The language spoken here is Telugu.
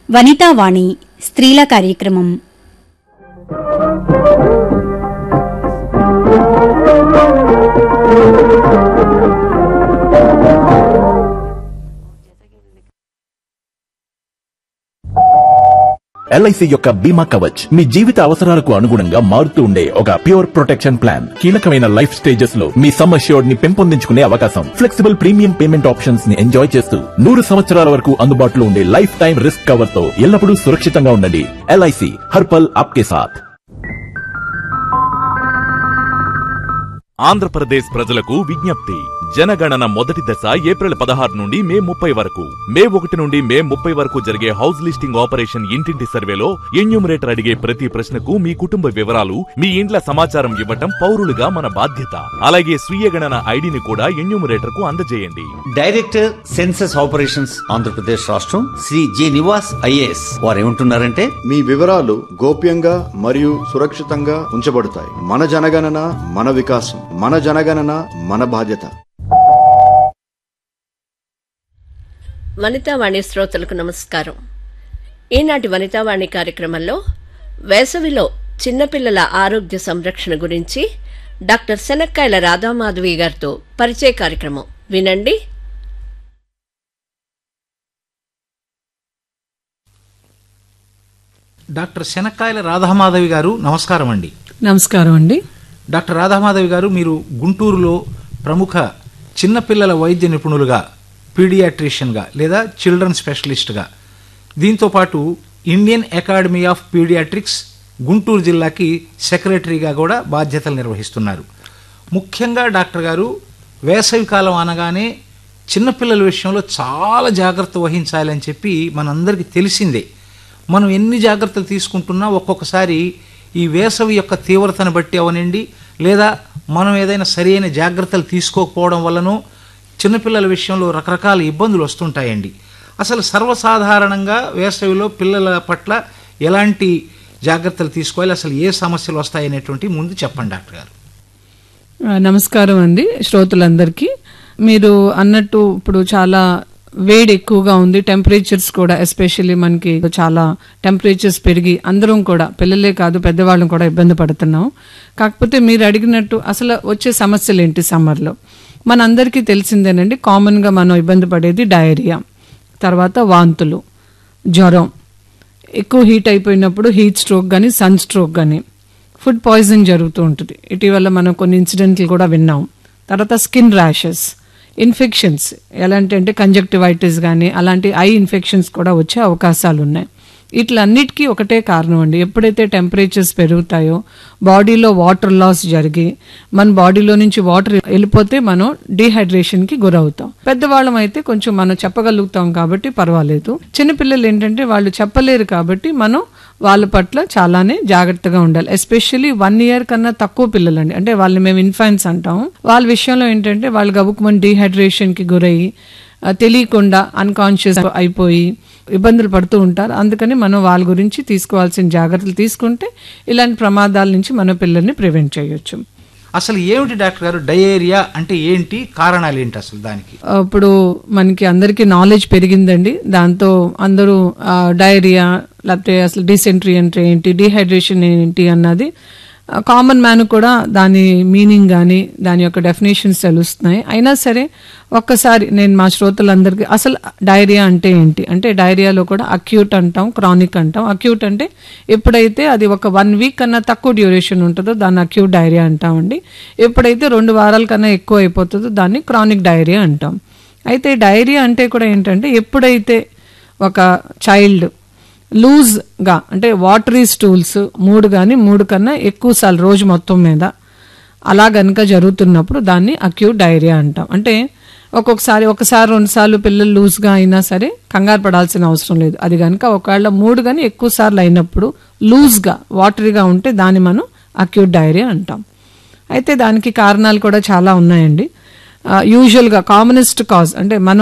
వనితావాణి స్త్రీల కార్యక్రమం ఎల్ఐసి యొక్క బీమా కవచ్ మీ జీవిత అవసరాలకు అనుగుణంగా మారుతూ ఉండే ఒక ప్యూర్ ప్రొటెక్షన్ ప్లాన్ కీలకమైన లైఫ్ స్టేజెస్ లో మీ సమ్ అష్యూర్డ్ ని పెంపొందించుకునే అవకాశం ఫ్లెక్సిబుల్ ప్రీమియం పేమెంట్ ఆప్షన్స్ ని ఎంజాయ్ చేస్తూ నూరు సంవత్సరాల వరకు అందుబాటులో ఉండే లైఫ్ టైం రిస్క్ కవర్ తో ఎల్లప్పుడూ సురక్షితంగా ఉండండి ఎల్ఐసి హర్పల్ ఆప్కే సాథ్ ఆంధ్రప్రదేశ్ ప్రజలకు విజ్ఞప్తి జనగణన మొదటి దశ ఏప్రిల్ పదహారు నుండి మే ముప్పై వరకు మే ఒకటి నుండి మే ముప్పై వరకు జరిగే హౌస్ లిస్టింగ్ ఆపరేషన్ ఇంటింటి సర్వేలో ఎన్యూమరేటర్ అడిగే ప్రతి ప్రశ్నకు మీ కుటుంబ వివరాలు మీ ఇండ్ల సమాచారం ఇవ్వటం పౌరులుగా మన బాధ్యత అలాగే స్వీయ గణన ఐడిని కూడా ఎన్యూమరేటర్ కు అందజేయండి డైరెక్టర్ సెన్సస్ ఆపరేషన్స్ ఆంధ్రప్రదేశ్ రాష్ట్రం శ్రీ జి నివాస్ ఐఏఎస్ వారు ఏమంటున్నారంటే మీ వివరాలు గోప్యంగా మరియు సురక్షితంగా ఉంచబడతాయి మన జనగణన మన వికాసం మన జనగణన మన బాధ్యత వనితావాణి శ్రోతలకు నమస్కారం ఈనాటి వనితావాణి కార్యక్రమంలో వేసవిలో చిన్నపిల్లల ఆరోగ్య సంరక్షణ గురించి డాక్టర్ శనక్కాయల రాధామాధవి గారితో పరిచయ కార్యక్రమం వినండి డాక్టర్ శనక్కాయల రాధామాధవి గారు నమస్కారం అండి నమస్కారం అండి డాక్టర్ రాధామాధవి గారు మీరు గుంటూరులో ప్రముఖ చిన్నపిల్లల వైద్య నిపుణులుగా పీడియాట్రిషియన్గా లేదా చిల్డ్రన్ స్పెషలిస్ట్గా దీంతోపాటు Indian academy of paediatrics Guntur జిల్లాకి సెక్రటరీగా కూడా బాధ్యతలు నిర్వహిస్తున్నారు ముఖ్యంగా డాక్టర్ గారు వేసవి కాలం అనగానే చిన్నపిల్లల విషయంలో చాలా జాగ్రత్త వహించాలని చెప్పి మనందరికీ తెలిసిందే మనం ఎన్ని జాగ్రత్తలు తీసుకుంటున్నా ఒక్కొక్కసారి ఈ వేసవి యొక్క తీవ్రతను బట్టి అవనండి లేదా మనం ఏదైనా సరైన జాగ్రత్తలు తీసుకోకపోవడం వల్లనో చిన్నపిల్లల విషయంలో రకరకాల ఇబ్బందులు వస్తుంటాయండి అసలు సర్వసాధారణంగా వేసవిలో పిల్లల పట్ల ఎలాంటి జాగ్రత్తలు తీసుకోవాలి అసలు ఏ సమస్యలు వస్తాయనేటువంటి ముందు చెప్పండి డాక్టర్ గారు ఆ, నమస్కారం అండి శ్రోతలందరికీ మీరు అన్నట్టు ఇప్పుడు చాలా వేడి ఎక్కువగా ఉంది టెంపరేచర్స్ కూడా ఎస్పెషల్లీ మనకి చాలా టెంపరేచర్స్ పెరిగి అందరం కూడా పిల్లలే కాదు పెద్దవాళ్ళం కూడా ఇబ్బంది పడుతున్నాం కాకపోతే మీరు అడిగినట్టు అసలు వచ్చే సమస్యలు ఏంటి సమ్మర్లో మనందరికీ తెలిసిందేనండి కామన్గా మనం ఇబ్బంది పడేది డయేరియా తర్వాత వాంతులు జ్వరం ఎక్కువ హీట్ అయిపోయినప్పుడు హీట్ స్ట్రోక్ కానీ సన్ స్ట్రోక్ కానీ ఫుడ్ పాయిజన్ జరుగుతూ ఉంటుంది ఇటీవల మనం కొన్ని ఇన్సిడెంట్లు కూడా విన్నాం తర్వాత స్కిన్ ర్యాషెస్ ఇన్ఫెక్షన్స్ ఎలాంటి అంటే కంజక్టివైటిస్ కానీ అలాంటి ఐ ఇన్ఫెక్షన్స్ కూడా వచ్చే అవకాశాలు ఉన్నాయి వీటిలన్నిటికీ ఒకటే కారణం అండి ఎప్పుడైతే టెంపరేచర్స్ పెరుగుతాయో బాడీలో వాటర్ లాస్ జరిగి మన బాడీలో నుంచి వాటర్ వెళ్ళిపోతే మనం డీహైడ్రేషన్కి గురవుతాం పెద్దవాళ్ళం అయితే కొంచెం మనం చెప్పగలుగుతాం కాబట్టి పర్వాలేదు చిన్నపిల్లలు ఏంటంటే వాళ్ళు చెప్పలేరు కాబట్టి మనం వాళ్ళ పట్ల చాలానే జాగ్రత్తగా ఉండాలి ఎస్పెషల్లీ వన్ ఇయర్ కన్నా తక్కువ పిల్లలండి అంటే వాళ్ళని మేము ఇన్ఫాన్స్ అంటాం వాళ్ళ విషయంలో ఏంటంటే వాళ్ళు గబుకుమని డీహైడ్రేషన్కి గురయ్యి ఆ, తెలియకుండా అన్కాన్షియస్ అయిపోయి ఇబ్బందులు పడుతూ ఉంటారు అందుకని మనం వాళ్ళ గురించి తీసుకోవాల్సిన జాగ్రత్తలు తీసుకుంటే ఇలాంటి ప్రమాదాల నుంచి మన పిల్లల్ని ప్రివెంట్ చేయొచ్చు అసలు ఏమిటి డాక్టర్ గారు డయేరియా అంటే ఏంటి కారణాలు ఏంటి అసలు దానికి ఇప్పుడు మనకి అందరికీ నాలెడ్జ్ పెరిగిందండి దాంతో అందరూ డయేరియా లేకపోతే అసలు డీసెంట్రీ అంటే ఏంటి డీహైడ్రేషన్ ఏంటి అన్నది కామన్ మ్యాన్ కూడా దాని మీనింగ్ కానీ దాని యొక్క డెఫినేషన్స్ తెలుస్తున్నాయి అయినా సరే ఒక్కసారి నేను మా శ్రోతలందరికీ అసలు డైరియా అంటే ఏంటి అంటే డైరియాలో కూడా అక్యూట్ అంటాం క్రానిక్ అంటాం అక్యూట్ అంటే ఎప్పుడైతే అది ఒక వన్ వీక్ కన్నా తక్కువ డ్యూరేషన్ ఉంటుందో దాన్ని అక్యూట్ డైరియా అంటామండి ఎప్పుడైతే రెండు వారాల కన్నా ఎక్కువ అయిపోతుందో దాన్ని క్రానిక్ డైరియా అంటాం అయితే డైరియా అంటే కూడా ఏంటంటే ఎప్పుడైతే ఒక చైల్డ్ లూజ్గా అంటే వాటరీ స్టూల్స్ మూడు కానీ మూడు కన్నా ఎక్కువ సార్లు రోజు మొత్తం మీద అలా గనుక జరుగుతున్నప్పుడు దాన్ని అక్యూట్ డైరియా అంటాం అంటే ఒక్కొక్కసారి ఒకసారి రెండుసార్లు పిల్లలు లూజ్గా అయినా సరే కంగారు పడాల్సిన అవసరం లేదు అది కనుక ఒకవేళ మూడు కానీ ఎక్కువ సార్లు అయినప్పుడు లూజ్గా వాటరీగా ఉంటే దాన్ని మనం అక్యూట్ డైరియా అంటాం అయితే దానికి కారణాలు కూడా చాలా ఉన్నాయండి యూజువల్గా కామనెస్ట్ కాజ్ అంటే మనం